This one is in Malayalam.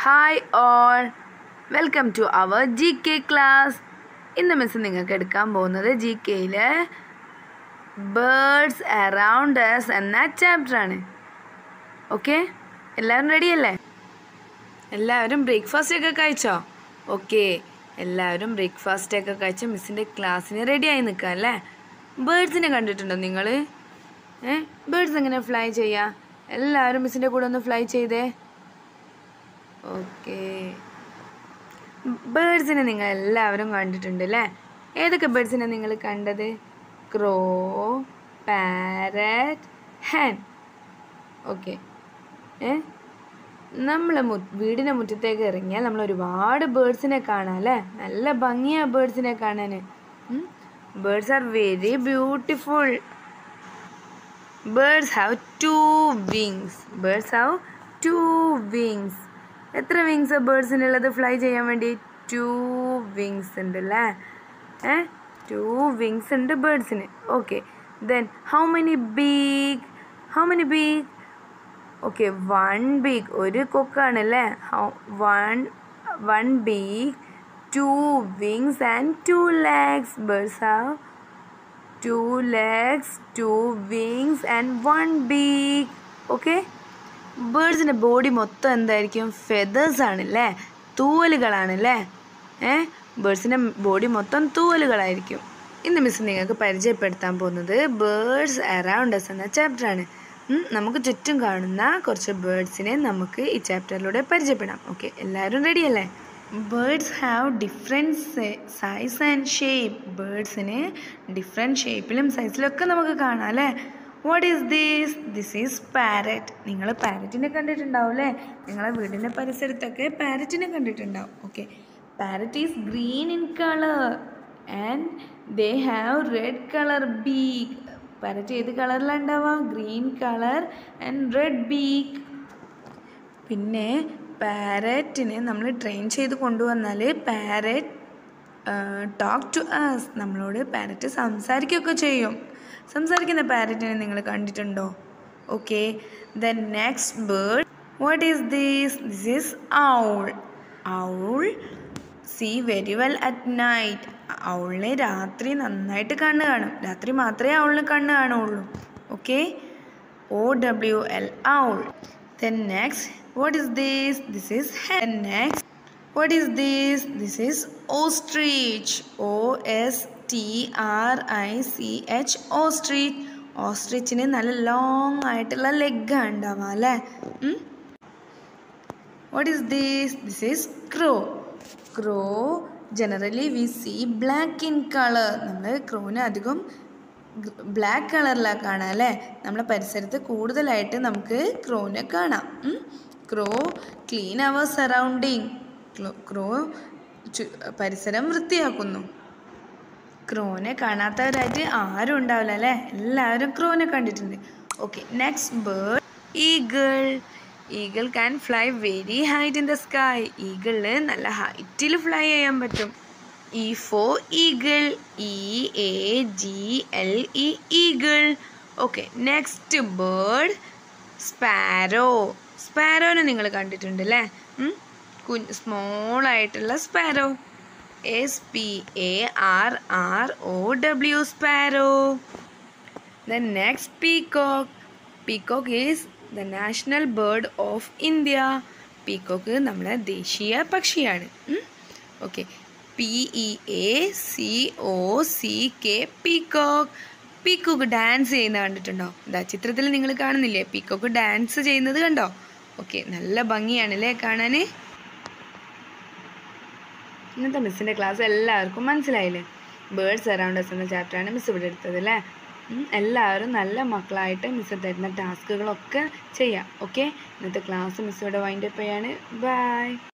hi all welcome to our G K class ഇന്ന് മിസ് നിങ്ങൾക്ക് എടുക്കാൻ പോകുന്നത് ജി കെയിലെ ബേർഡ്സ് അറൗണ്ട് എസ് എന്ന ചാപ്റ്ററാണ് ഓക്കെ എല്ലാവരും റെഡിയല്ലേ എല്ലാവരും ബ്രേക്ക്ഫാസ്റ്റ് ഒക്കെ കഴിച്ചോ ഓക്കെ എല്ലാവരും ബ്രേക്ക്ഫാസ്റ്റ് ഒക്കെ കഴിച്ച് മിസ്സിൻ്റെ ക്ലാസ്സിന് റെഡിയായി നിൽക്കാം അല്ലേ ബേർഡ്സിനെ കണ്ടിട്ടുണ്ടോ നിങ്ങൾ ഏ ബേർഡ്സ് എങ്ങനെ ഫ്ലൈ ചെയ്യുക എല്ലാവരും മിസ്സിൻ്റെ കൂടെ ഒന്ന് ഫ്ലൈ ചെയ്തേ ഓക്കെ ബേർഡ്സിനെ നിങ്ങൾ എല്ലാവരും കണ്ടിട്ടുണ്ട് അല്ലേ ഏതൊക്കെ ബേർഡ്സിനെ നിങ്ങൾ കണ്ടത് ക്രോ പാരറ്റ് ഹാൻ ഓക്കെ ഏ നമ്മൾ വീടിൻ്റെ മുറ്റത്തേക്ക് ഇറങ്ങിയാൽ നമ്മൾ ഒരുപാട് ബേർഡ്സിനെ കാണാം അല്ലേ നല്ല ഭംഗിയാണ് ബേർഡ്സിനെ കാണാൻ birds are very beautiful birds have two wings birds have two wings എത്ര വിങ്സ് ബേർഡ്സിനുള്ളത് ഫ്ലൈ ചെയ്യാൻ വേണ്ടി ടു വിങ്സ് ഉണ്ട് അല്ലേ ഏ ടു വിങ്സ് ഉണ്ട് ബേർഡ്സിന് okay then how many beak how many beak okay one beak ഒരു കൊക്കാണ് അല്ലേ one one beak two wings and two legs birds have two legs two wings and one beak okay ബേർഡ്സിൻ്റെ ബോഡി മൊത്തം എന്തായിരിക്കും ഫെതേഴ്സ് ആണല്ലേ തൂവലുകളാണല്ലേ ഏ ബേർഡ്സിൻ്റെ ബോഡി മൊത്തം തൂവലുകളായിരിക്കും ഇന്ന് മിസ് നിങ്ങൾക്ക് പരിചയപ്പെടുത്താൻ പോകുന്നത് ബേർഡ്സ് അറൗണ്ട് എസ് എന്ന ചാപ്റ്ററാണ് നമുക്ക് ചുറ്റും കാണുന്ന കുറച്ച് ബേർഡ്സിനെ നമുക്ക് ഈ ചാപ്റ്ററിലൂടെ പരിചയപ്പെടാം ഓക്കെ എല്ലാവരും റെഡിയല്ലേ birds have different size and shape ബേർഡ്സിന് ഡിഫറെൻറ്റ് ഷേപ്പിലും സൈസിലും ഒക്കെ നമുക്ക് കാണാം അല്ലേ what is these this is parrot നിങ്ങൾ പാരറ്റിനെ കണ്ടിട്ടുണ്ടാവും അല്ലേ നിങ്ങളെ വീടിൻ്റെ പരിസരത്തൊക്കെ പാരറ്റിനെ കണ്ടിട്ടുണ്ടാവും okay parrot is green in colour and they have red colour beak parrot ഏത് കളറിലാണ് ഉണ്ടാവുക green colour and red beak പിന്നെ പാരറ്റിനെ നമ്മൾ ട്രെയിൻ ചെയ്ത് കൊണ്ടുവന്നാൽ പാരറ്റ് ടോക്ക് ടു അസ് നമ്മളോട് പാരറ്റ് സംസാരിക്കുകയൊക്കെ ചെയ്യും സംസാരിക്കുന്ന പാരറ്റിനെ നിങ്ങൾ കണ്ടിട്ടുണ്ടോ okay the next bird what is this this is owl owl see very well at night ഔളിന് രാത്രി നന്നായിട്ട് കണ്ണ് കാണും രാത്രി മാത്രമേ ഔളിന് കണ്ണ് കാണുള്ളൂ okay O W L owl then next what is this this is hen next what is this this is ostrich O S T R I C H ostrich ഓസ്ട്രിച്ചിന് നല്ല ലോങ് ആയിട്ടുള്ള ലെഗാണ് ഉണ്ടാവുക അല്ലേ what is this this is crow crow generally we see black in colour നമ്മൾ ക്രോനെ അധികം ബ്ലാക്ക് കളറിലാണ് കാണാം അല്ലേ നമ്മളെ പരിസരത്ത് കൂടുതലായിട്ട് നമുക്ക് ക്രോനെ കാണാം ക്രോ ക്ലീൻ അവർ സറൗണ്ടിങ് ക്രോ പരിസരം വൃത്തിയാക്കുന്നു ക്രോനെ കാണാത്തവരായിട്ട് ആരും ഉണ്ടാവില്ല അല്ലേ എല്ലാവരും ക്രോനെ കണ്ടിട്ടുണ്ട് okay next bird eagle eagle can fly very height in the sky ഈഗിളിന് നല്ല ഹൈറ്റിൽ ഫ്ലൈ ചെയ്യാൻ പറ്റും E for eagle E A G L E eagle okay next bird sparrow സ്പാരോനെ നിങ്ങൾ കണ്ടിട്ടുണ്ട് അല്ലേ കുഞ്ഞ് സ്മോൾ ആയിട്ടുള്ള sparrow S P A R R O W sparrow the next peacock peacock is the national bird of India peacock നമ്മളെ ദേശീയ പക്ഷിയാണ് okay P E A C O C K peacock peacock dance ചെയ്യുന്ന കണ്ടിട്ടുണ്ടോ ഇതാ ചിത്രത്തിൽ നിങ്ങൾ കാണുന്നില്ലേ പീക്കോക്ക് ഡാൻസ് ചെയ്യുന്നത് കണ്ടോ ഓക്കെ നല്ല ഭംഗിയാണല്ലേ കാണാൻ ഇന്നത്തെ മിസ്സിൻ്റെ ക്ലാസ് എല്ലാവർക്കും മനസ്സിലായില്ലേ ബേർഡ്സ് അറൗണ്ട് എസ് എന്ന ചാപ്റ്ററാണ് മിസ് ഇവിടെ എടുത്തത് അല്ലേ എല്ലാവരും നല്ല മക്കളായിട്ട് മിസ് തരുന്ന ടാസ്കുകളൊക്കെ ചെയ്യാം ഓക്കെ ഇന്നത്തെ ക്ലാസ് മിസ് ഇവിടെ വൈൻഡപ്പ് ചെയ്യാണ് ബൈ